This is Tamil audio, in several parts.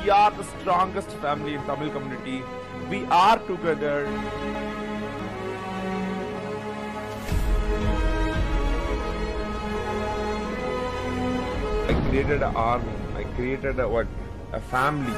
we are the strongest family in Tamil community. We are together. I created an army. I created a what? A family.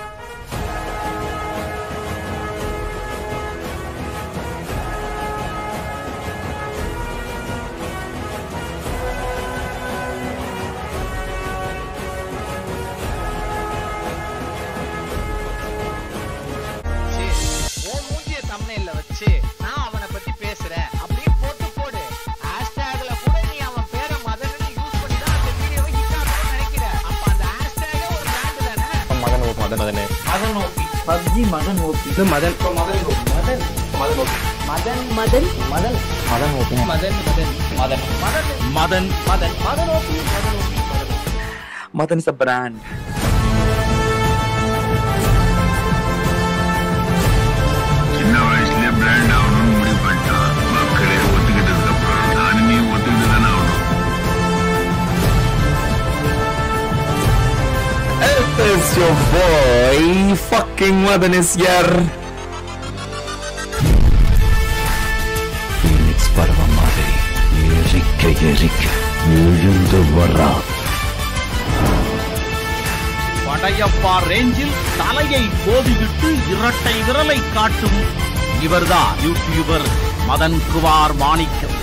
உன் மூஞ்சிய thumbnail-ல வச்சு நான் அவனை பத்தி பேசுறேன் அப்படின்னு போட்டு போடு ஹேஷ்டேக்ல கூட நீ அவன் பேரை மதன்னு யூஸ் பண்ணி தான் அந்த வீடியோவை ஹிட் ஆகணும்னு நினைக்கிற அப்ப அந்த ஹேஷ்டேகே ஒரு பிராண்ட் தானே மதன் ஓ- மதன் மதனே Madan OP PUBG Madan OP இது Madan Madan Madan Madan okay Madan Madan Madan Madan okay Madan Madan Madan Madan Madan Madan OP Madan OP Madan is a brand சின்ன வயசுலயே பிராண்ட் ஆகணும்னு முடிவு பண்ணிட்டான் மக்களே ஒத்துக்கிட்டதுக்கு அப்புறம் நானுமே ஒத்துக்கிட்டு தானே ஆகணும் It's your boy, fucking Madan is here. Phoenix பறவை மாதிரி எரிக்க எரிக்க எழுந்து வரா படையப்பா ரேஞ்சில் தலையை கோதிவிட்டு இரட்டை விரலை காட்டும் இவர்தான் YouTuber Madan Kumar Manickam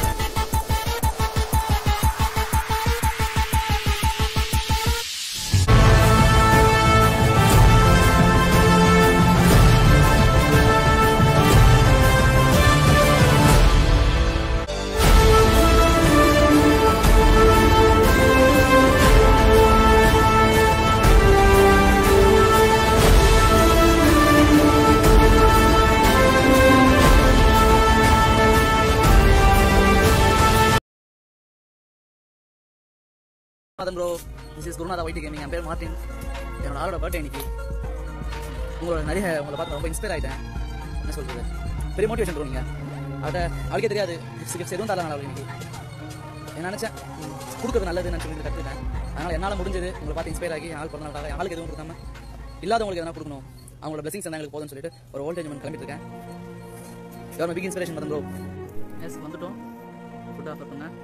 Madan bro this is குருநாதா ஒயிட் கேமிங் என் பேர் மார்ட்டின் என்னோட ஆளோட பர்த்டே இன்னைக்கு உங்களோட நிறைய உங்களை பார்த்து ரொம்ப இன்ஸ்பயர் ஆயிட்டேன் என்ன சொல்றது பெரிய மோட்டிவேஷன் ப்ரோ நீங்க அவட்ட அவளுக்கே தெரியாது கிஃப்ட்ஸ் கிஃப்ட்ஸ் எதுவும் தரலாம் அவளுக்கு இன்னைக்கு நான் நினைச்சேன் ம், கொடுக்கறது நல்லதுன்னு சொல்லி கற்றுக்கிட்டேன் அதனால என்னால் முடிஞ்சது உங்களை பார்த்து இன்ஸ்பயர் ஆகி ஆள் பண்ணலாம் என் ஆளுக்கு எதுவும் கொடுக்காம இல்லாதவங்களுக்கு எதனா கொடுக்கணும் அவங்களோட பிளஸிங்ஸ் தான் எங்களுக்கு போதும்னு சொல்லிட்டு ஒரு ஓல்டேஜ் மன் கிளம்பிட்டு இருக்கேன் you are big inspiration Madan bro yes வந்துட்டோம் ஃபுட் ஆஃபர் பண்ணேன்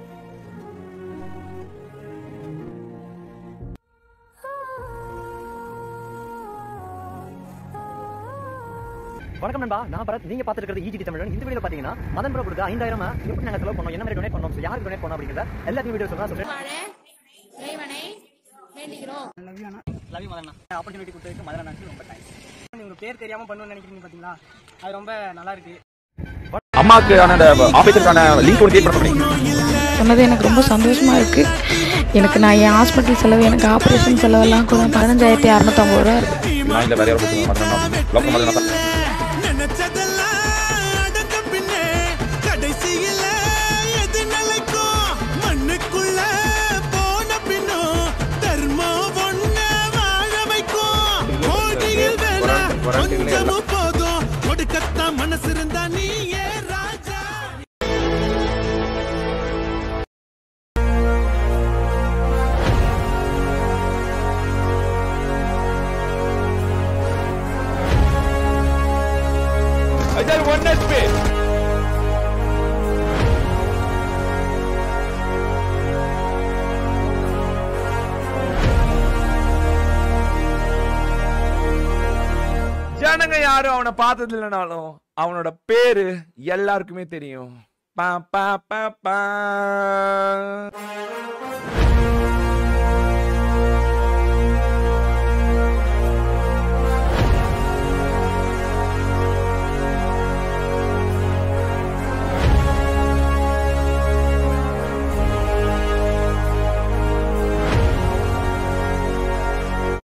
வணக்கம் நண்பா நான் பரத் நீங்க பாத்துட்டு இருக்கிறது ஈஜி தமிழன் இந்த வீடியோ பாத்தீங்கன்னா மதன் ப்ரோ கொடுத்த ஐந்தாயிரம் எப்படி நாங்க செலவு பண்ணோம் என்ன மாதிரி டொனேட் பண்ணோம் so யாருக்கு டொனேட் பண்ணோம் அப்படிங்கறத எல்லாத்தையும் வீடியோ சொல்றேன் சொல்றேன் இறைவனை வேண்டுகிறோம் லவ் யூ மதன் ஆப்பர்ச்சுனிட்டி கொடுத்ததுக்கு மதன் அண்ணாக்கு ரொம்ப தேங்க்ஸ் ஒரு பேர் தெரியாம பண்ணுவேன்னு நினைக்கிறீங்க பாத்தீங்களா அது ரொம்ப நல்லா இருக்கு அம்மாக்கு அந்த ஆபீஸருக்கான லிங்க் ஒன்று கிரியேட் பண்ணி சொன்னது எனக்கு ரொம்ப சந்தோஷமா இருக்கு எனக்கு நான் என் ஹாஸ்பிட்டல் செலவு எனக்கு ஆப்ரேஷன் செலவெல்லாம் கூட பதினஞ்சாயிரத்தி அறுநூத்தம்பது ரூபா இருக்கு நான் இந்த வேற யாரும் மதன் லோக்கம் மதன் தான் நினைச்சதெல்லாம் அடக்க பின்னே கடைசியில எது நிலைக்கும் மண்ணுக்குள்ள போன பின்னும் தர்மம் ஒண்ணு வாழ வைக்கும் கோடியில் வேலை கொஞ்சமும் போதும் கொடுக்கத்தான் மனசு இருந்தா நீயே ராஜா I said one HP. ஜனங்க யாரும் அவனை பார்த்தது இல்லைனாலும் அவனோட பேரு எல்லாருக்குமே தெரியும் பா பா பா பா